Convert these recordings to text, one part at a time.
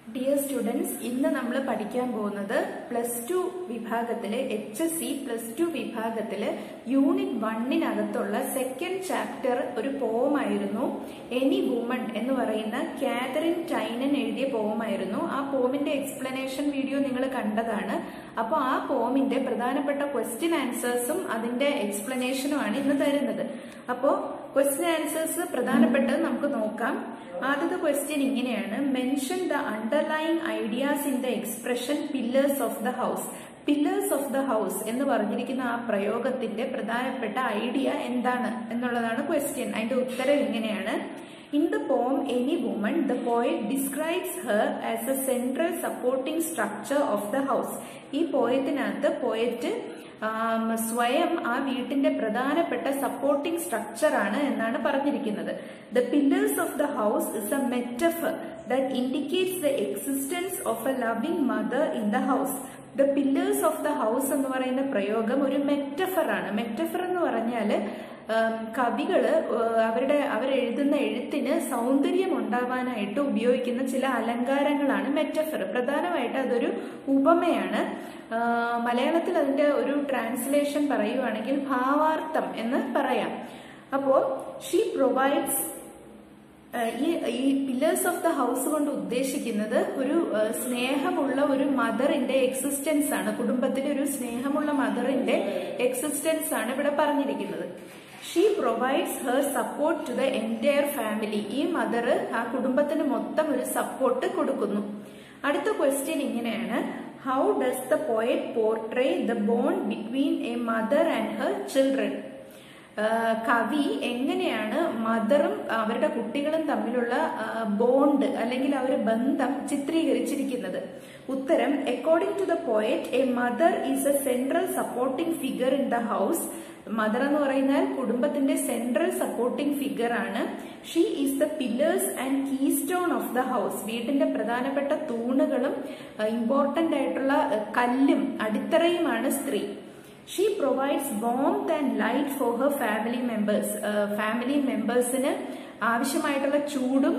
Dear students ഇന്ന് നമ്മൾ പഠിക്കാൻ പോകുന്നത് പ്ലസ് ടു വിഭാഗത്തിലെ H S C plus two വിഭാഗത്തില് യൂണിറ്റ് വണ്ണിനകത്തുള്ള സെക്കൻഡ് ചാപ്റ്റർ ഒരു പോമായിരുന്നു എനി വുമൺ എന്ന് പറയുന്ന കാതറിൻ ടൈനൻ എഴുതിയ പോമായിരുന്നു ആ പോമിന്റെ എക്സ്പ്ലനേഷൻ വീഡിയോ നിങ്ങൾ കണ്ടതാണ് അപ്പോൾ ആ പോമിന്റെ പ്രധാനപ്പെട്ട ക്വസ്റ്റ്യൻ ആൻസേഴ്സും അതിന്റെ എക്സ്പ്ലനേഷനുമാണ് ഇന്ന് തരുന്നത് അപ്പോൾ ക്വസ്റ്റ്യൻ ആൻസേഴ്സ് പ്രധാനപ്പെട്ടത് നമുക്ക് നോക്കാം ആദ്യത്തെ ക്വസ്റ്റ്യൻ ഇങ്ങനെയാണ് mention the underlying ideas in the expression pillars of the house pillars of the house എന്ന് പറഞ്ഞിരിക്കുന്ന ആ പ്രയോഗത്തിന്റെ പ്രധാനപ്പെട്ട ഐഡിയ എന്താണ് എന്നുള്ളതാണ് ക്വസ്റ്റ്യൻ അതിന്റെ ഉത്തരം ഇങ്ങനെയാണ് in the poem any woman the poet describes her as a central supporting structure of the house ഈ പോയത്തിനകത്ത് പോയറ്റ് സ്വയം ആ വീട്ടിന്റെ പ്രധാനപ്പെട്ട സപ്പോർട്ടിംഗ് സ്ട്രക്ചർ ആണ് എന്നാണ് പറഞ്ഞിരിക്കുന്നത് the pillars of the house is a metaphor that indicates the existence of a loving mother in the house the pillars of the house എന്ന് പറയുന്ന പ്രയോഗം ഒരു മെറ്റഫർ ആണ് മെറ്റഫർ എന്ന് പറഞ്ഞാല് കവികള് അവരുടെ അവരെഴുതുന്ന എഴുത്തിന് സൗന്ദര്യം ഉണ്ടാവാനായിട്ട് ഉപയോഗിക്കുന്ന ചില അലങ്കാരങ്ങളാണ് മെറ്റഫർ പ്രധാനമായിട്ട് അതൊരു ഉപമയാണ് മലയാളത്തിൽ അതിന്റെ ഒരു ട്രാൻസ്ലേഷൻ പറയുവാണെങ്കിൽ ഭാവാർത്ഥം എന്ന് പറയാം അപ്പോ ഷീ പ്രൊവൈഡ്സ് ഈ ഈ പില്ലേഴ്സ് ഓഫ് ദ ഹൗസ് കൊണ്ട് ഉദ്ദേശിക്കുന്നത് ഒരു സ്നേഹമുള്ള ഒരു മദറിന്റെ എക്സിസ്റ്റൻസ് ആണ് കുടുംബത്തിലെ ഒരു സ്നേഹമുള്ള മദറിന്റെ എക്സിസ്റ്റൻസ് ആണ് ഇവിടെ പറഞ്ഞിരിക്കുന്നത് she provides her support to the entire family ഈ മദർ ആ കുടുംബത്തിന് മൊത്തം ഒരു സപ്പോർട്ട് കൊടുക്കുന്നു അടുത്ത ക്വസ്റ്റ്യൻ ഇങ്ങനെയാണ് how does the poet portray the bond between a mother and her children കവി എങ്ങനെയാണ് മദറും അവരുടെ കുട്ടികളും തമ്മിലുള്ള ബോണ്ട് അല്ലെങ്കിൽ ആ ഒരു ബന്ധം ചിത്രീകരിച്ചിരിക്കുന്നത് ഉത്തരം according to the poet a mother is a central supporting figure in the house mother എന്ന് പറയുന്നാൽ കുടുംബത്തിന്റെ സെൻട്രൽ സപ്പോർട്ടിംഗ് ഫിഗർ ആണ് she is the pillars and keystone of the house വീട്ടിന്റെ പ്രധാനപ്പെട്ട തൂണുകളും ഇമ്പോർട്ടന്റ് ആയിട്ടുള്ള കല്ലും അടിത്തറയുമാണ് സ്ത്രീ she provides warmth and light for her family members family മെമ്പേഴ്സിന് ആവശ്യമായിട്ടുള്ള ചൂടും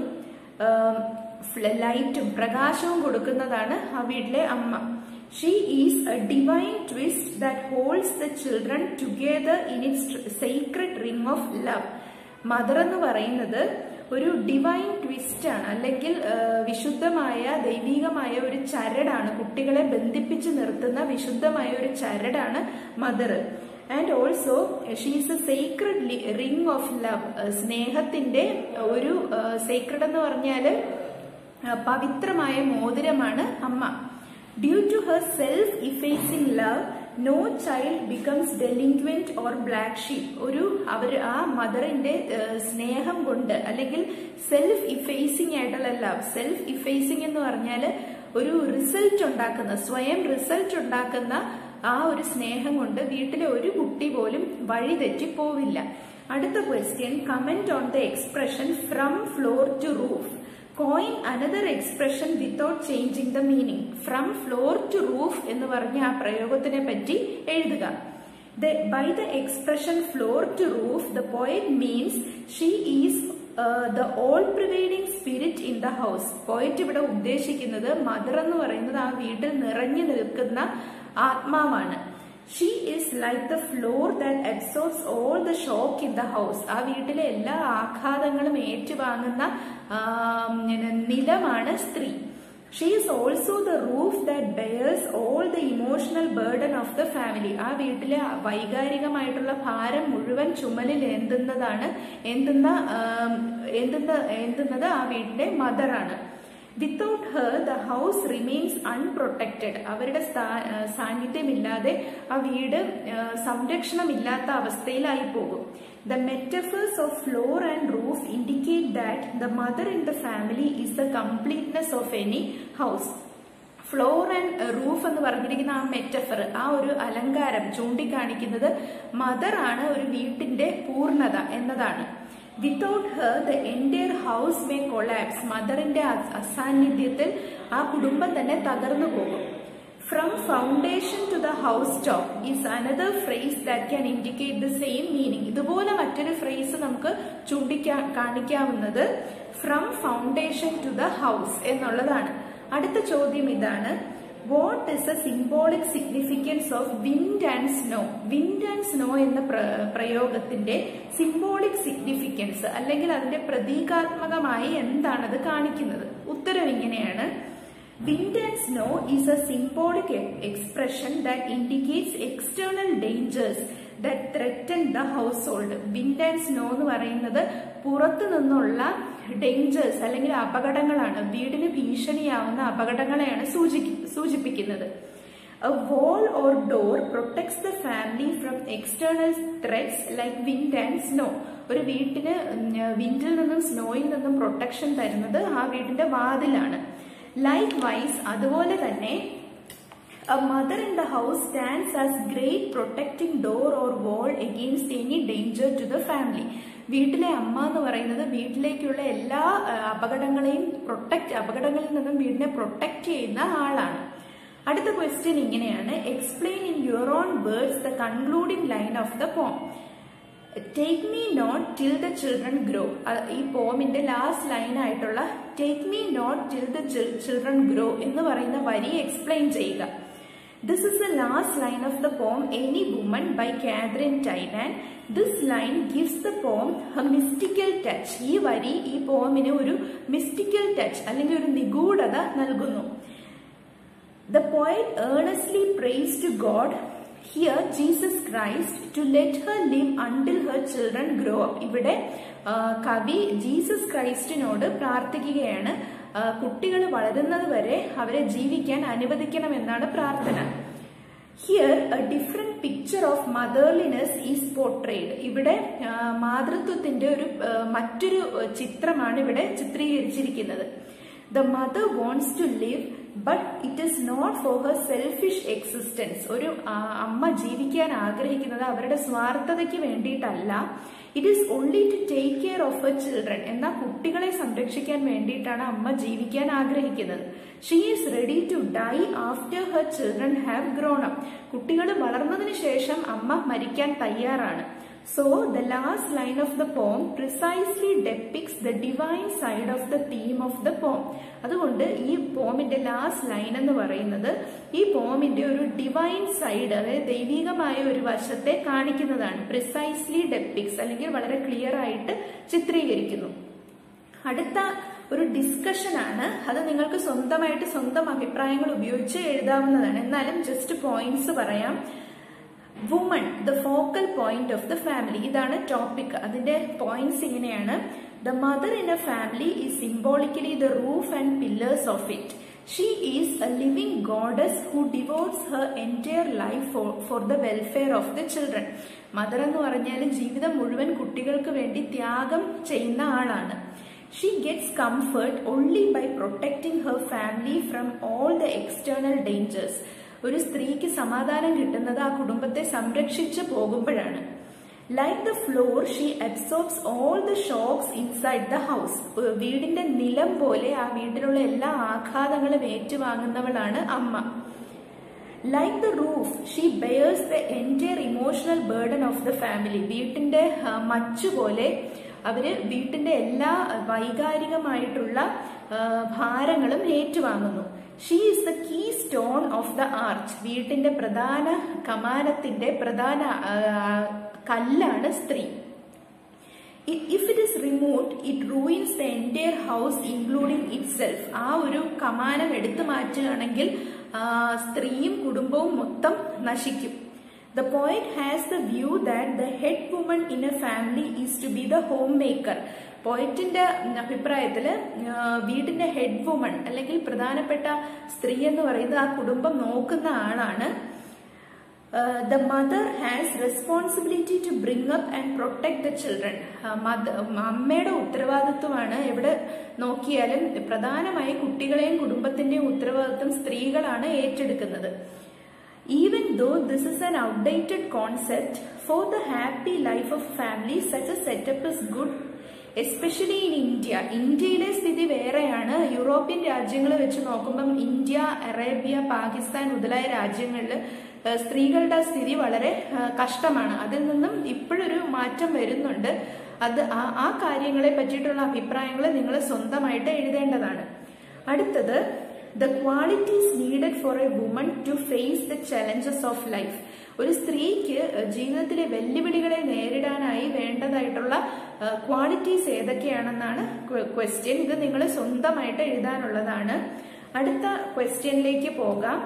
ലൈറ്റും പ്രകാശവും കൊടുക്കുന്നതാണ് ആ വീട്ടിലെ അമ്മ she is a divine twist that holds the children together in its secret ring of love mother എന്ന് പറയുന്നത് ഒരു ഡിവൈൻ ട്വിസ്റ്റ് ആണ് അല്ലെങ്കിൽ വിശുദ്ധമായ ദൈവികമായ ഒരു ചരടാണ് കുട്ടികളെ ബന്ധിപ്പിച്ച് നിർത്തുന്ന വിശുദ്ധമായ ഒരു ചരടാണ് mother and also she's a sacred ring of love സ്നേഹത്തിന്റെ ഒരു സീക്രഡ് എന്ന് പറഞ്ഞാൽ പവിത്രമായ മോതിരമാണ് അമ്മ due to her self effacing love no child becomes delinquent or black sheep ഒരു അവർ ആ മദറിന്റെ സ്നേഹം കൊണ്ട് അല്ലെങ്കിൽ സെൽഫ് ഇഫേസിംഗ് ആയിട്ടുള്ള ലവ് സെൽഫ് ഇഫേസിംഗ് എന്ന് പറഞ്ഞാൽ ഒരു റിസൾട്ട് ഉണ്ടാക്കുന്ന സ്വയം റിസൾട്ട് ഉണ്ടാക്കുന്ന ആ ഒരു സ്നേഹം കൊണ്ട് വീട്ടിലെ ഒരു കുട്ടി പോലും വഴിതെറ്റി പോവില്ല അടുത്ത question comment on the expression from floor to roof coin another expression without changing the meaning from floor to roof എന്ന് പറഞ്ഞ ആ പ്രയോഗത്തിനെ പറ്റി എഴുതുക by the expression floor to roof the point means she is the all pervading spirit in the house point ഇവിടെ ഉദ്ദേശിക്കുന്നത് mother എന്ന് പറയുന്നത് ആ വീട്ടിൽ നിറഞ്ഞു നിൽക്കുന്ന ആത്മാവാണ് she is like the floor that absorbs all the shock in the house ആ വീട്ടിലെ എല്ലാ ആഘാതങ്ങളും ഏറ്റുവാങ്ങുന്ന നിലമാണ് സ്ത്രീ she is also the roof that bears all the emotional burden of the family ആ വീട്ടിലെ വൈകാരികമായിട്ടുള്ള ഭാരം മുഴുവൻ ചുമലിൽ എന്തുന്നതാണ് എന്തുന്ന എന്തുന്ന എന്തുന്നത് ആ വീട്ടിലെ മദറാണ് without her the house remains unprotected അവരുടെ സാന്നിധ്യമില്ലാതെ ആ വീട് സംരക്ഷണമില്ലാത്ത അവസ്ഥയിലായി പോകും the metaphors of floor and roof indicate that the mother in the family is the completeness of any house floor and roof എന്ന് പറഞ്ഞിരിക്കുന്ന ആ മെറ്റഫർ ആ ഒരു അലങ്കാരം ചൂണ്ടിക്കാണിക്കുന്നത് മദർ ആണ് ഒരു വീട്ടിന്റെ പൂർണ്ണത എന്നതാണ് without her the entire house may collapse മദറിന്റെ അസാന്നിധ്യത്തിൽ ആ കുടുംബം തന്നെ തകർന്നു പോകും from foundation to the house top is another phrase that can indicate the same meaning ഇതുപോലെ മറ്റൊരു ഫ്രേസ് നമുക്ക് ചൂണ്ടിക്കാ കാണിക്കാവുന്നത് from foundation to the house എന്നുള്ളതാണ് അടുത്ത ചോദ്യം ഇതാണ് what is a symbolic significance of wind and snow wind and snow എന്ന പ്ര- പ്രയോഗത്തിന്റെ സിംബോളിക് സിഗ്നിഫിക്കൻസ് അല്ലെങ്കിൽ അതിന്റെ പ്രതീകാത്മകമായി എന്താണത് കാണിക്കുന്നത് ഉത്തരം ഇങ്ങനെയാണ് wind and snow is a symbolic expression that indicates external dangers that threaten the household wind and snow എന്ന് പറയുന്നത് പുറത്തു നിന്നുള്ള ഡേഞ്ചേഴ്സ് അല്ലെങ്കിൽ അപകടങ്ങളാണ് വീടിന് ഭീഷണിയാവുന്ന അപകടങ്ങളെയാണ് സൂചി- സൂചിപ്പിക്കുന്നത് A wall or door protects the family from external threats like wind and snow. ഒരു വീട്ടിന് വിൻഡിൽ നിന്നും സ്നോയിൽ നിന്നും പ്രൊട്ടക്ഷൻ തരുന്നത് ആ വീടിന്റെ വാതിലാണ് ലൈക്ക് വൈസ് അതുപോലെ തന്നെ A mother in the house stands as great protecting door or wall against any danger to the family. വീട്ടിലെ അമ്മ എന്ന് പറയുന്നത് വീട്ടിലേക്കുള്ള എല്ലാ ആ, അപകടങ്ങളെയും പ്രൊട്ടക്ട് അപകടങ്ങളിൽ നിന്നും വീടിനെ പ്രൊട്ടക്ട് ചെയ്യുന്ന ആളാണ് അടുത്ത ക്വസ്റ്റ്യൻ ഇങ്ങനെയാണ് explain in your own words the concluding line of the poem take me not till the children grow ഈ പോമിന്റെ ലാസ്റ്റ് ലൈൻ ആയിട്ടുള്ള take me not till the children grow എന്ന് പറയുന്ന വരി എക്സ്പ്ലെയിൻ ചെയ്യുക this is the last line of the poem any woman by Katharine Tynan this line gives the poem a mystical touch ഈ വരി ഈ പോമിന് ഒരു mystical touch അല്ലെങ്കിൽ ഒരു നിഗൂഢത നൽകുന്നു The poet earnestly prays to God, here Jesus Christ, to let her live until her children grow up. ഇവിടെ ആ, കവി ജീസസ് ക്രൈസ്റ്റിനോട് പ്രാർത്ഥിക്കുകയാണ് കുട്ടികൾ വളരുന്നത് വരെ അവരെ ജീവിക്കാൻ അനുവദിക്കണമെന്നാണ് പ്രാർത്ഥന here a different picture of motherliness is portrayed ഇവിടെ ആ, മാതൃത്വത്തിന്റെ ഒരു ആ, മറ്റൊരു ആ, ചിത്രമാണ് ഇവിടെ ചിത്രീകരിച്ചിരിക്കുന്നത് the mother wants to live but it is not for her selfish existence ഒരു ആ, അമ്മ ജീവിക്കാൻ ആഗ്രഹിക്കുന്നത് അവരുടെ സ്വാർത്ഥതയ്ക്ക് വേണ്ടിയിട്ടല്ല it is only to take care of her children എന്നാൽ കുട്ടികളെ സംരക്ഷിക്കാൻ വേണ്ടിയിട്ടാണ് അമ്മ ജീവിക്കാൻ ആഗ്രഹിക്കുന്നത് she is ready to die after her children have grown up കുട്ടികൾ വളർന്നതിന് ശേഷം അമ്മ മരിക്കാൻ തയ്യാറാണ് so the last line of the poem precisely depicts the divine side of the theme of the poem അതുകൊണ്ട് ഈ പോമിന്റെ ലാസ്റ്റ് ലൈൻ എന്ന് പറയുന്നത് ഈ പോമിന്റെ ഒരു ഡിവൈൻ സൈഡ് അതായത് ദൈവികമായ ഒരു വശത്തെ കാണിക്കുന്നതാണ് പ്രിസൈസ്ലി ഡെപ്പിക്സ് അല്ലെങ്കിൽ വളരെ ക്ലിയർ ആയിട്ട് ചിത്രീകരിക്കുന്നു അടുത്ത ഒരു ഡിസ്കഷൻ ആണ് അത് നിങ്ങൾക്ക് സ്വന്തമായിട്ട് സ്വന്തം അഭിപ്രായങ്ങൾ ഉപയോഗിച്ച് എഴുതാവുന്നതാണ് എന്നാലും ജസ്റ്റ് പോയിന്റ്സ് പറയാം woman the focal point of the family ഇതാണ് ടോപ്പിക് അതിന്റെ പോയിന്റ്സ് ഇങ്ങനെയാണ് the mother in a family is symbolically the roof and pillars of it she is a living goddess who devotes her entire life for the welfare of the children mother എന്ന് പറഞ്ഞാൽ ജീവിതം മുഴുവൻ കുട്ടികൾക്ക് വേണ്ടി ത്യാഗം ചെയ്യുന്ന ആളാണ് she gets comfort only by protecting her family from all the external dangers ഒരു സ്ത്രീക്ക് സമാധാനം കിട്ടുന്നത് ആ കുടുംബത്തെ സംരക്ഷിച്ചു പോകുമ്പോഴാണ് like the floor she absorbs all the shocks inside the house വീടിന്റെ നിലം പോലെ ആ വീട്ടിലുള്ള എല്ലാ ആഘാതങ്ങളും ഏറ്റുവാങ്ങുന്നവളാണ് അമ്മ like the roof she bears the entire emotional burden of the family വീട്ടിന്റെ ആ, മച്ചു പോലെ അവര് വീട്ടിന്റെ എല്ലാ വൈകാരികമായിട്ടുള്ള ആ, ഭാരങ്ങളും ഏറ്റുവാങ്ങുന്നു she is the keystone of the arch വീട്ടിന്റെ പ്രധാന കമാനത്തിന്റെ പ്രധാന ആ, കല്ലാണ് സ്ത്രീ if it is removed it ruins the entire house including itself ആ ഒരു കമാനം എടുത്തു മാറ്റുകയാണെങ്കിൽ ആ, സ്ത്രീയും കുടുംബവും മൊത്തം നശിക്കും the point has the view that the head woman in a family is to be the homemaker പോയിന്റിന്റെ അഭിപ്രായത്തിൽ വീടിന്റെ ഹെഡ് വുമൺ അല്ലെങ്കിൽ പ്രധാനപ്പെട്ട സ്ത്രീ എന്ന് പറയുന്നത് ആ കുടുംബം നോക്കുന്ന ആളാണ് the mother has responsibility to bring up and protect the children അമ്മയുടെ ഉത്തരവാദിത്വമാണ് എവിടെ നോക്കിയാലും പ്രധാനമായി കുട്ടികളെയും കുടുംബത്തിന്റെയും ഉത്തരവാദിത്വം സ്ത്രീകളാണ് ഏറ്റെടുക്കുന്നത് even though this is an outdated concept for the happy life of family such a setup is good especially in India ഇന്ത്യയിലെ സ്ഥിതി വേറെയാണ് യൂറോപ്യൻ രാജ്യങ്ങൾ വെച്ച് നോക്കുമ്പം ഇന്ത്യ അറേബ്യ പാകിസ്ഥാൻ മുതലായ രാജ്യങ്ങളിൽ ഏഹ്, സ്ത്രീകളുടെ സ്ഥിതി വളരെ ഏഹ്, കഷ്ടമാണ് അതിൽ നിന്നും ഇപ്പോഴൊരു മാറ്റം വരുന്നുണ്ട് അത് ആ- ആ കാര്യങ്ങളെ പറ്റിയിട്ടുള്ള അഭിപ്രായങ്ങൾ നിങ്ങൾ സ്വന്തമായിട്ട് എഴുതേണ്ടതാണ് അടുത്തത് the qualities needed for a woman to face the challenges of life ഒരു സ്ത്രീക്ക് ജീവിതത്തിലെ വെല്ലുവിളികളെ നേരിടാനായി വേണ്ടതായിട്ടുള്ള ക്വാളിറ്റീസ് ഏതൊക്കെയാണെന്നാണ് ക്വസ്റ്റ്യൻ ഇത് നിങ്ങൾ സ്വന്തമായിട്ട് എഴുതാനുള്ളതാണ് അടുത്ത ക്വസ്റ്റ്യനിലേക്ക് പോകാം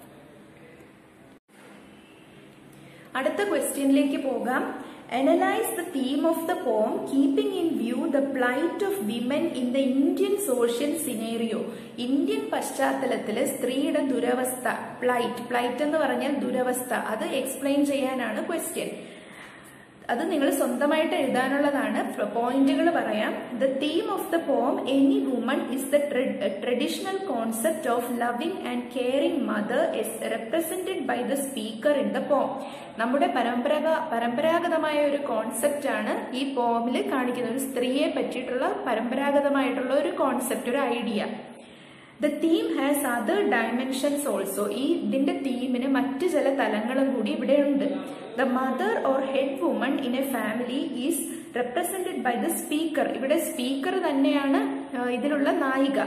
അടുത്ത ക്വസ്റ്റ്യനിലേക്ക് പോകാം analyse the theme of the poem keeping in view the plight of women in the Indian social scenario Indian പശ്ചാത്തലത്തിലെ സ്ത്രീയുടെ ദുരവസ്ഥ പ്ലൈറ്റ് പ്ലൈറ്റ് എന്ന് പറഞ്ഞാൽ ദുരവസ്ഥ അത് എക്സ്പ്ലെയിൻ ചെയ്യാനാണ് ക്വസ്റ്റ്യൻ അത് നിങ്ങൾ സ്വന്തമായിട്ട് എഴുതാനുള്ളതാണ് പോയിന്റുകൾ പറയാം the theme of the poem any woman is the traditional concept of loving and caring mother is represented by the speaker in the poem നമ്മുടെ പരമ്പരാഗ പരമ്പരാഗതമായ ഒരു കോൺസെപ്റ്റ് ആണ് ഈ പോമിൽ കാണിക്കുന്നത് ഒരു സ്ത്രീയെ പറ്റിയിട്ടുള്ള പരമ്പരാഗതമായിട്ടുള്ള ഒരു കോൺസെപ്റ്റ് ഒരു idea the theme has other dimensions also ഈ ഇതിന്റെ തീമിന് മറ്റു ചില തലങ്ങളും കൂടി ഇവിടെ ഉണ്ട് the mother or head woman in a family is represented by the speaker ഇവിടെ സ്പീക്കർ തന്നെയാണ് ഇതിലുള്ള നായിക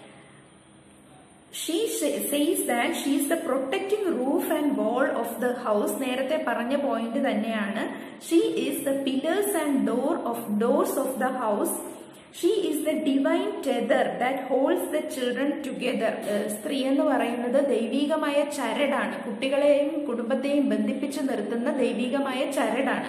she says that she is the protecting roof and wall of the house നേരത്തെ പറഞ്ഞ പോയിന്റ് തന്നെയാണ് she is the pillars and door of doors of the house she is the divine tether that holds the children together സ്ത്രീ എന്ന് പറയുന്നത് ദൈവികമായ ചരടാണ് കുട്ടികളെയും കുടുംബത്തെയും ബന്ധിപ്പിച്ച് നിർത്തുന്ന ദൈവികമായ ചരടാണ്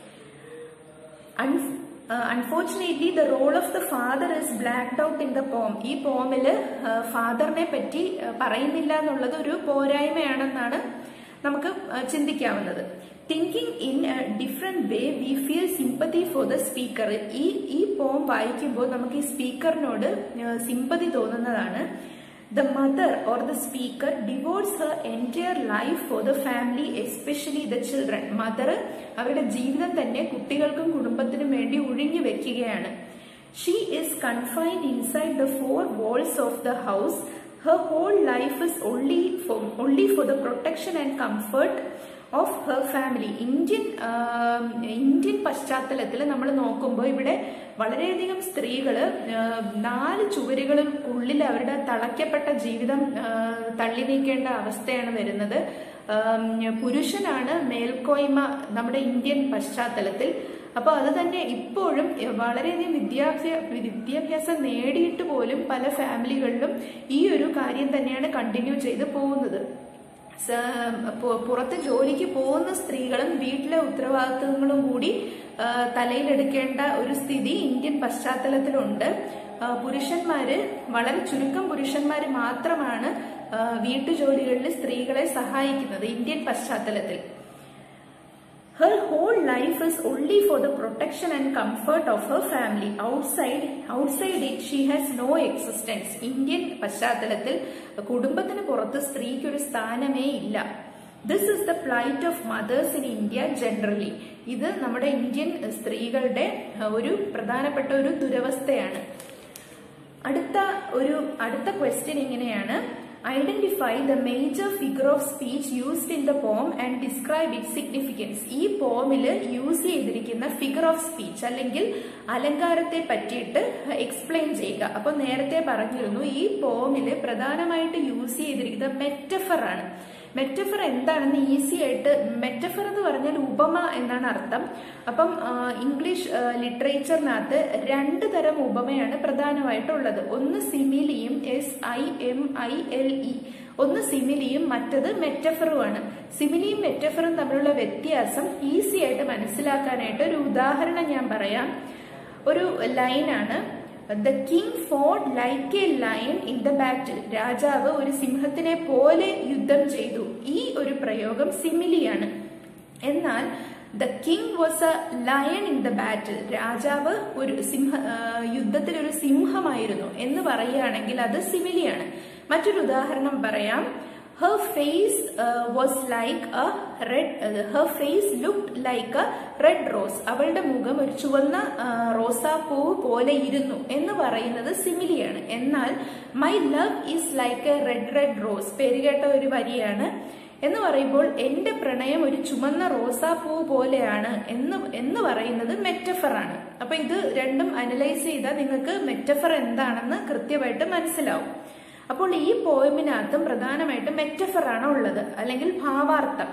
unfortunately the role of the father is blacked out in the poem ഈ പോമില് ഫാദറിനെ പറ്റി പറയുന്നില്ല എന്നുള്ളത് ഒരു പോരായ്മയാണെന്നാണ് നമുക്ക് ചിന്തിക്കാവുന്നത് thinking in different way we feel sympathy for the speaker ഈ ഈ പോം വായിക്കുമ്പോൾ നമുക്ക് ഈ സ്പീക്കറിനോട് സിമ്പതി തോന്നുന്നതാണ് the mother or the speaker devotes her entire life for the family especially the children mother അവരുടെ ജീവിതം തന്നെ കുട്ടികൾക്കും കുടുംബത്തിനും വേണ്ടി ഒഴിഞ്ഞു വെക്കുകയാണ് she is confined inside the four walls of the house her whole life is only for only for the protection and comfort of her family Indian Indian പശ്ചാത്തലത്തിൽ നമ്മൾ നോക്കുമ്പോൾ ഇവിടെ വളരെയധികം സ്ത്രീകൾ നാല് ചുവരുകൾക്കുള്ളിൽ അവരുടെ തളയ്ക്കപ്പെട്ട ജീവിതം തള്ളി നീക്കേണ്ട അവസ്ഥയാണ് വരുന്നത് പുരുഷനാണ് മേൽക്കോയ്മ നമ്മുടെ ഇന്ത്യൻ പശ്ചാത്തലത്തിൽ അപ്പോൾ അത് തന്നെ ഇപ്പോഴും വളരെയധികം വിദ്യാഭ്യാസ വിദ്യാഭ്യാസം നേടിയിട്ട് പോലും പല ഫാമിലികളിലും ഈ ഒരു കാര്യം തന്നെയാണ് കണ്ടിന്യൂ ചെയ്ത് പോകുന്നത് പുറത്ത് ജോലിക്ക് പോകുന്ന സ്ത്രീകളും വീട്ടിലെ ഉത്തരവാദിത്തങ്ങളും കൂടി തലയിലെടുക്കേണ്ട ഒരു സ്ഥിതി ഇന്ത്യൻ പശ്ചാത്തലത്തിലുണ്ട് പുരുഷന്മാര് വളരെ ചുരുക്കം പുരുഷന്മാര് മാത്രമാണ് വീട്ടുജോലികളിൽ സ്ത്രീകളെ സഹായിക്കുന്നത് ഇന്ത്യൻ പശ്ചാത്തലത്തിൽ Her whole life is only for the protection and comfort of her family. Outside, outside it, she has no existence. Indian പശ്ചാത്തലത്തിൽ കുടുംബത്തിന് പുറത്ത് സ്ത്രീക്ക് ഒരു സ്ഥാനമേ ഇല്ല this is the plight of mothers in India generally ഇത് നമ്മുടെ ഇന്ത്യൻ സ്ത്രീകളുടെ ഒരു പ്രധാനപ്പെട്ട ഒരു ദുരവസ്ഥയാണ് അടുത്ത ഒരു അടുത്ത ക്വസ്റ്റ്യൻ ഇങ്ങനെയാണ് identify the major figure of speech used in the poem and describe it significance ഈ പോമിൽ യൂസ് ചെയ്തിരിക്കുന്ന ഫിഗർ ഓഫ് സ്പീച്ച് അല്ലെങ്കിൽ അലങ്കാരത്തെ പറ്റിയിട്ട് എക്സ്പ്ലെയിൻ ചെയ്യുക അപ്പൊ നേരത്തെ പറഞ്ഞിരുന്നു ഈ പോമിൽ പ്രധാനമായിട്ട് യൂസ് ചെയ്തിരിക്കുന്ന മെറ്റഫർ ആണ് മെറ്റഫർ എന്താണെന്ന് ഈസി ആയിട്ട് മെറ്റഫർ എന്ന് പറഞ്ഞാൽ ഉപമ എന്നാണ് അർത്ഥം അപ്പം ഇംഗ്ലീഷ് ലിറ്ററേച്ചറിനകത്ത് രണ്ട് തരം ഉപമയാണ് പ്രധാനമായിട്ടുള്ളത് ഒന്ന് സിമിലിയും S I M I L E ഒന്ന് സിമിലിയും മറ്റത് മെറ്റഫറുമാണ് സിമിലിയും മെറ്റഫറും തമ്മിലുള്ള വ്യത്യാസം ഈസി ആയിട്ട് മനസ്സിലാക്കാനായിട്ട് ഒരു ഉദാഹരണം ഞാൻ പറയാം ഒരു ലൈനാണ് the king fought like a lion in the battle രാജാവ് ഒരു സിംഹത്തിനെ പോലെ യുദ്ധം ചെയ്തു ഈ ഒരു പ്രയോഗം സിമിലിയാണ് എന്നാൽ the king was a lion in the battle രാജാവ് ഒരു സിംഹ യുദ്ധത്തിൽ ഒരു സിംഹമായിരുന്നു എന്ന് പറയുകയാണെങ്കിൽ അത് സിമിലിയാണ് മറ്റൊരു ഉദാഹരണം പറയാം her face uh, was like a red uh, her face looked like a red rose അവളുടെ മുഖം ഒരു ചുവന്ന റോസാപ്പൂവ് പോലെ ഇരുന്നു എന്ന് പറയുന്നത് സിമിലിയാണ് എന്നാൽ my love is like a red red rose പേരുകേട്ട ഒരു വരിയാണ് എന്ന് പറയുമ്പോൾ എന്റെ പ്രണയം ഒരു ചുമന്ന റോസാപ്പൂ പോലെയാണ് എന്ന് എന്ന് പറയുന്നത് മെറ്റഫർ ആണ് അപ്പൊ ഇത് രണ്ടും അനലൈസ് ചെയ്താൽ നിങ്ങൾക്ക് മെറ്റഫർ എന്താണെന്ന് കൃത്യമായിട്ട് മനസ്സിലാവും അപ്പോൾ ഈ പോയമിനകത്തും പ്രധാനമായിട്ടും മെറ്റഫർ ആണ് ഉള്ളത് അല്ലെങ്കിൽ ഭാവാർത്ഥം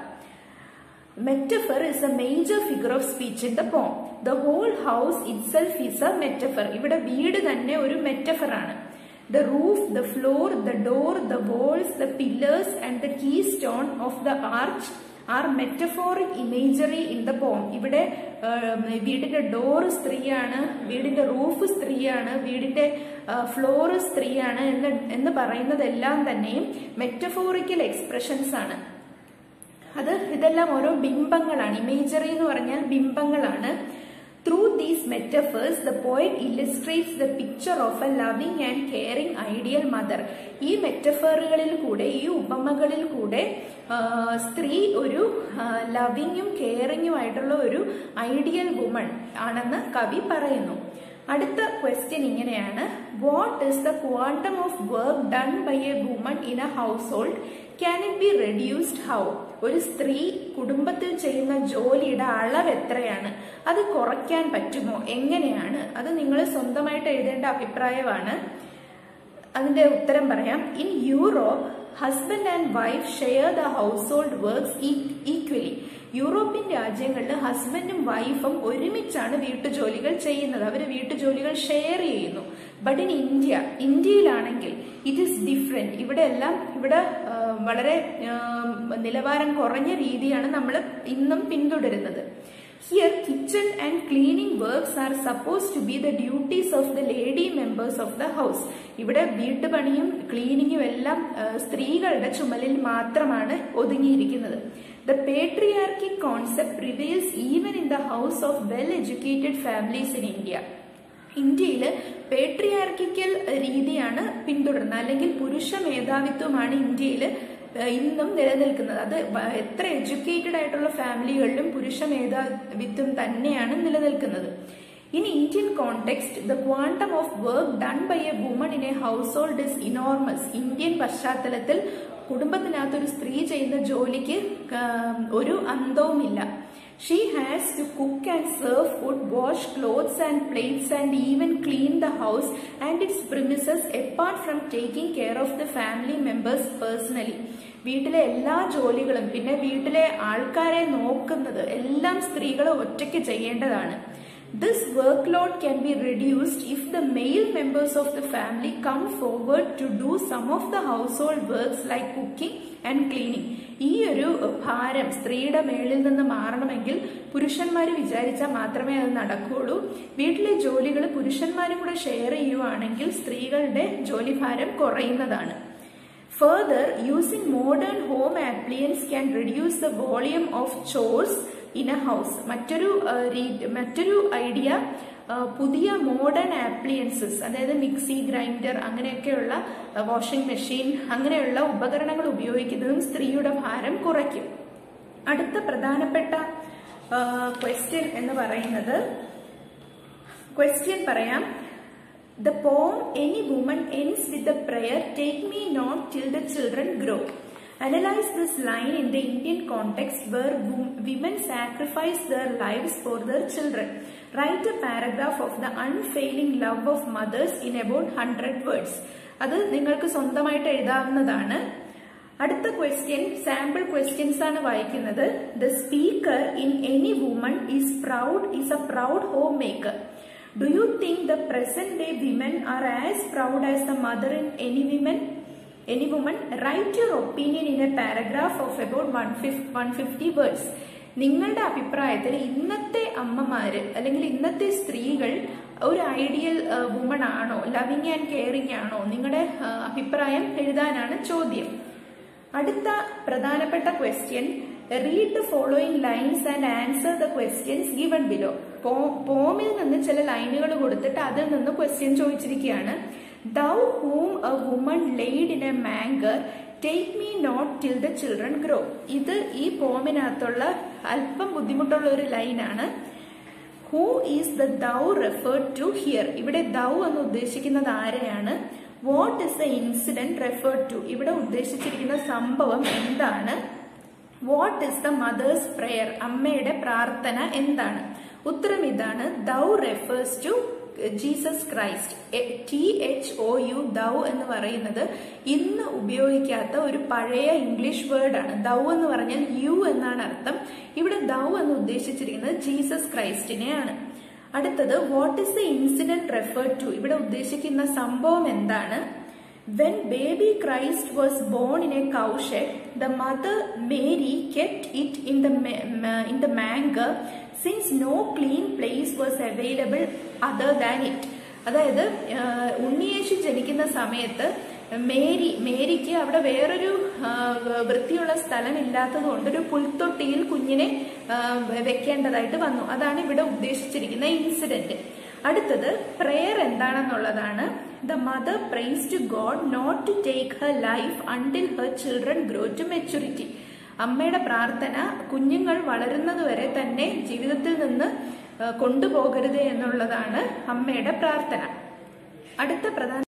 metaphor is a major figure of speech in the poem the whole house itself is a metaphor ഇവിടെ വീട് തന്നെ ഒരു മെറ്റഫർ ആണ് the roof the floor the door the walls the pillars and the keystone of the arch are metaphoric imagery in the poem ഇവിടെ വീടിന്റെ door സ്ത്രീയാണ് വീടിന്റെ roof സ്ത്രീയാണ് വീടിന്റെ ഫ്ലോർ സ്ത്രീയാണ് എന്ന് എന്ന് പറയുന്നതെല്ലാം തന്നെയും മെറ്റഫോറിക്കൽ എക്സ്പ്രഷൻസ് ആണ് അത് ഇതെല്ലാം ഓരോ ബിംബങ്ങളാണ് ഇമേജറി എന്ന് പറഞ്ഞാൽ ബിംബങ്ങളാണ് ത്രൂ ദീസ് മെറ്റഫേഴ്സ് ദ പോയിന്റ് illustrates the picture of a loving and caring ideal mother ഈ മെറ്റഫറുകളിൽ കൂടെ ഈ ഉപമകളിൽ കൂടെ സ്ത്രീ ഒരു ലവിങ്ങും കെയറിങ്ങും ആയിട്ടുള്ള ഒരു ഐഡിയൽ വുമൺ ആണെന്ന് കവി പറയുന്നു അടുത്ത ക്വസ്റ്റ്യൻ ഇങ്ങനെയാണ് what is the quantum of work done by a woman in a household can it be reduced how ഒരു സ്ത്രീ കുടുംബത്തിൽ ചെയ്യുന്ന ജോലിയുടെ അളവ് എത്രയാണ് അത് കുറയ്ക്കാൻ പറ്റുമോ എങ്ങനെയാണ് അത് നിങ്ങൾ സ്വന്തമായിട്ട് എഴുതേണ്ട അഭിപ്രായമാണ് അതിന്റെ ഉത്തരം പറയാം in Europe husband and wife share the household works equally European രാജ്യങ്ങളിൽ ഹസ്ബൻഡും വൈഫും ഒരുമിച്ചാണ് വീട്ടുജോലികൾ ചെയ്യുന്നത് അവർ വീട്ടുജോലികൾ ഷെയർ ചെയ്യുന്നു ബട്ട് ഇൻ ഇന്ത്യ ഇന്ത്യയിലാണെങ്കിൽ ഇറ്റ് ഈസ് ഡിഫറെന്റ് ഇവിടെ എല്ലാം ഇവിടെ വളരെ നിലവാരം കുറഞ്ഞ രീതിയാണ് നമ്മൾ ഇന്നും പിന്തുടരുന്നത് here kitchen and cleaning works are suppose to be the duties of the lady members of the house ഇവിടെ വീട്ടുപണിയും ക്ലീനിങ്ങും എല്ലാം സ്ത്രീകളുടെ ചുമലിൽ മാത്രമാണ് ഒതുങ്ങിയിരിക്കുന്നത് the patriarchy concept prevails even in the house of well educated families in India ഇന്ത്യയിൽ patriarchal രീതിയാണ് പിന്തുടരുന്നത് അല്ലെങ്കിൽ പുരുഷ മേധാവിത്വമാണ് ഇന്ത്യയിൽ ഇന്നും നിലനിൽക്കുന്നത് അത് എത്ര എഡ്യൂക്കേറ്റഡ് ആയിട്ടുള്ള ഫാമിലികളിലും പുരുഷ മേധാവിത്വം തന്നെയാണ് നിലനിൽക്കുന്നത് in Indian context the quantum of work done by a woman in a household is enormous Indian പശ്ചാത്തലത്തിൽ കുടുംബത്തിനകത്ത് ഒരു സ്ത്രീ ചെയ്യുന്ന ജോലിക്ക് ഒരു അന്തവുമില്ല she has to cook and serve food wash clothes and plates and even clean the house and its premises apart from taking care of the family members personally വീട്ടിലെ എല്ലാ ജോലികളും പിന്നെ വീട്ടിലെ ആൾക്കാരെ നോക്കുന്നത് എല്ലാം സ്ത്രീകൾ ഒറ്റയ്ക്ക് ചെയ്യേണ്ടതാണ് This workload can be reduced if the male members of the family come forward to do some of the household works like cooking and cleaning. ഈ ഒരു ഭാരം സ്ത്രീയുടെ മേളിൽ നിന്ന് മാറണമെങ്കിൽ പുരുഷന്മാർ വിചാരിച്ചാൽ മാത്രമേ അത് നടക്കുകയുള്ളൂ വീട്ടിലെ ജോലികൾ പുരുഷന്മാരും കൂടെ ഷെയർ ചെയ്യുവാണെങ്കിൽ സ്ത്രീകളുടെ ജോലിഭാരം കുറയുന്നതാണ് Further, using modern home appliance can reduce the volume of chores in a house. മറ്റൊരു മറ്റൊരു ഐഡിയ പുതിയ മോഡേൺ ആപ്ലിയൻസസ് അതായത് മിക്സി ഗ്രൈൻഡർ അങ്ങനെയൊക്കെയുള്ള വാഷിംഗ് മെഷീൻ അങ്ങനെയുള്ള ഉപകരണങ്ങൾ ഉപയോഗിക്കുന്നതും സ്ത്രീയുടെ ഭാരം കുറയ്ക്കും അടുത്ത പ്രധാനപ്പെട്ട ക്വസ്റ്റ്യൻ എന്ന് പറയുന്നത് ക്വസ്റ്റ്യൻ പറയാം The poem Any Woman ends with the prayer, Take me not till the children grow. Analyze this line in the Indian context where women sacrifice their lives for their children. Write a paragraph of the unfailing love of mothers in about 100 words. അത് നിങ്ങൾക്ക് സ്വന്തമായിട്ട് എഴുതാവുന്നതാണ് അടുത്ത question sample questions ആണ് വായിക്കുന്നത് the speaker in any woman is proud is a proud homemaker Do you think the present day women are as proud as the mother in any women? Any woman? Write your opinion in a paragraph of about 150 words. നിങ്ങളുടെ അഭിപ്രായത്തിൽ ഇന്നത്തെ അമ്മമാര് അല്ലെങ്കിൽ ഇന്നത്തെ സ്ത്രീകൾ ഒരു ideal woman ആണോ loving and caring ആണോ നിങ്ങളുടെ അഭിപ്രായം എഴുതാനാണ് ചോദ്യം അടുത്ത പ്രധാനപ്പെട്ട question read the following lines and answer the questions given below പോമിൽ നിന്ന് ചില ലൈനുകൾ കൊടുത്തിട്ട് അതിൽ നിന്ന് ക്വസ്റ്റ്യൻ ചോദിച്ചിരിക്കുകയാണ് thou whom a woman laid in a manger take me not till the children grow ഇത് ഈ പോമിനകത്തുള്ള അല്പം ബുദ്ധിമുട്ടുള്ള ഒരു ലൈനാണ് who is the thou referred to here ഇവിടെ ദൗ എന്ന് ഉദ്ദേശിക്കുന്നത് ആരെയാണ് what is the incident referred to ഇവിടെ ഉദ്ദേശിച്ചിരിക്കുന്ന സംഭവം എന്താണ് what is the mother's prayer അമ്മയുടെ പ്രാർത്ഥന എന്താണ് ഉത്തരം ഇതാണ് thou refers to Jesus Christ T H O U thou എന്ന് പറയുന്നത് ഇന്ന് ഉപയോഗിക്കാത്ത ഒരു പഴയ ഇംഗ്ലീഷ് വേർഡാണ് ദൗ എന്ന് പറഞ്ഞാൽ യു എന്നാണ് അർത്ഥം ഇവിടെ ദൗ എന്ന് ഉദ്ദേശിച്ചിരിക്കുന്നത് ജീസസ് ക്രൈസ്റ്റിനെയാണ് അടുത്തത് what is the incident refer to ഇവിടെ ഉദ്ദേശിക്കുന്ന സംഭവം എന്താണ് When baby Christ was born in a cowshed, the mother Mary kept it in the ma- ma- in the manger since no clean place was available other than it. അതായത് ആഹ്, ഉണ്ണിയേശു ജനിക്കുന്ന സമയത്ത് Mary മേരിക്ക് അവിടെ വേറൊരു ആഹ്, വൃത്തിയുള്ള സ്ഥലം ഇല്ലാത്തത് കൊണ്ട് ഒരു പുൽത്തൊട്ടിയിൽ കുഞ്ഞിനെ ആഹ്, വെക്കേണ്ടതായിട്ട് വന്നു അതാണ് ഇവിടെ ഉദ്ദേശിച്ചിരിക്കുന്ന ഇൻസിഡന്റ് അടുത്തത് പ്രെയർ എന്താണെന്നുള്ളതാണ് the mother prays to God not to take her life until her children grow to maturity അമ്മയുടെ പ്രാർത്ഥന കുഞ്ഞുങ്ങൾ വളരുന്നത് വരെ തന്നെ ജീവിതത്തിൽ നിന്ന് ആ, കൊണ്ടുപോകരുത് എന്നുള്ളതാണ് അമ്മയുടെ പ്രാർത്ഥന അടുത്ത പ്രധാന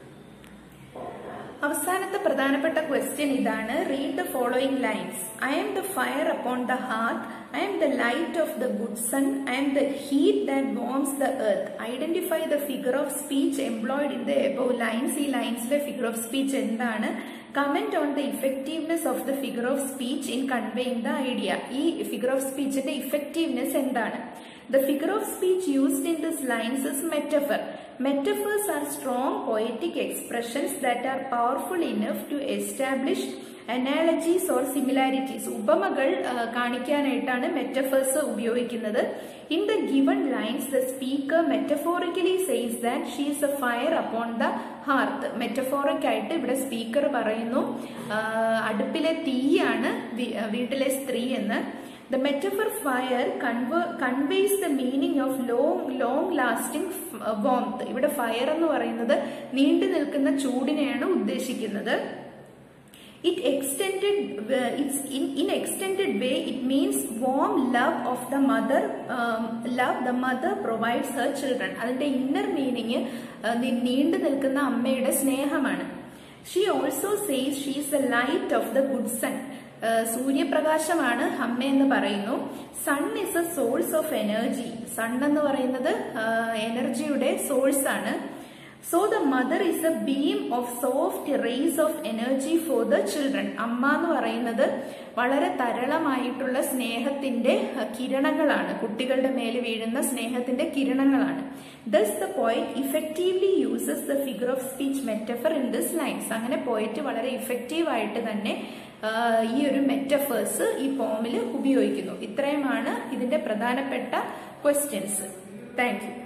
അവസാനത്തെ പ്രധാനപ്പെട്ട ക്വസ്റ്റ്യൻ ഇതാണ് read the following lines I am the fire upon the hearth I am the light of the good sun I am the heat that warms the earth identify the figure of speech employed in the above lines ഈ ലൈൻസിലെ figure of speech എന്താണ് comment on the effectiveness of the figure of speech in conveying the idea ഈ figure of സ്പീച്ചിന്റെ effectiveness എന്താണ് The figure of speech used in these lines is metaphor. Metaphors are strong poetic expressions that are powerful enough to establish analogies or similarities ഉപമകൾ ആ, കാണിക്കാനായിട്ടാണ് metaphors ഉപയോഗിക്കുന്നത് in the given lines the speaker metaphorically says that she is a fire upon the hearth metaphoric ആയിട്ട് ഇവിടെ speaker പറയുന്നു ആ, അടുപ്പിലെ തീയാണ് V- വീട്ടിലെ സ്ത്രീ എന്ന് The metaphor fire conver- conveys the meaning of long, long lasting f- warmth. ഇവിടെ fire എന്ന് പറയുന്നത് നീണ്ടു നിൽക്കുന്ന ചൂടിനെയാണ് ഉദ്ദേശിക്കുന്നത് it extended uh, it's in, in extended way it means warm love of the mother um, love the mother provides her children അതിന്റെ inner meaning നീണ്ടു നിൽക്കുന്ന അമ്മയുടെ സ്നേഹമാണ് she also says she is the light of the good sun സൂര്യപ്രകാശമാണ് അമ്മ എന്ന് പറയുന്നു sun is a source of energy sun എന്ന് പറയുന്നത് എനർജിയുടെ സോഴ്സ് ആണ് so the mother is a beam of soft rays of energy for the children അമ്മ എന്ന് പറയുന്നത് വളരെ തരളമായിട്ടുള്ള സ്നേഹത്തിന്റെ അഹ്, കിരണങ്ങളാണ് കുട്ടികളുടെ മേൽ വീഴുന്ന സ്നേഹത്തിന്റെ കിരണങ്ങളാണ് ദസ് ദ പോയിന്റ് effectively uses the figure of speech metaphor in this lines അങ്ങനെ പോയിട്ട് വളരെ ഇഫക്റ്റീവ് ആയിട്ട് തന്നെ ആഹ്, ഈ ഒരു മെറ്റഫേഴ്സ് ഈ പോമിൽ ഉപയോഗിക്കുന്നു ഇത്രയുമാണ് ഇതിന്റെ പ്രധാനപ്പെട്ട ക്വസ്റ്റ്യൻസ് താങ്ക് യു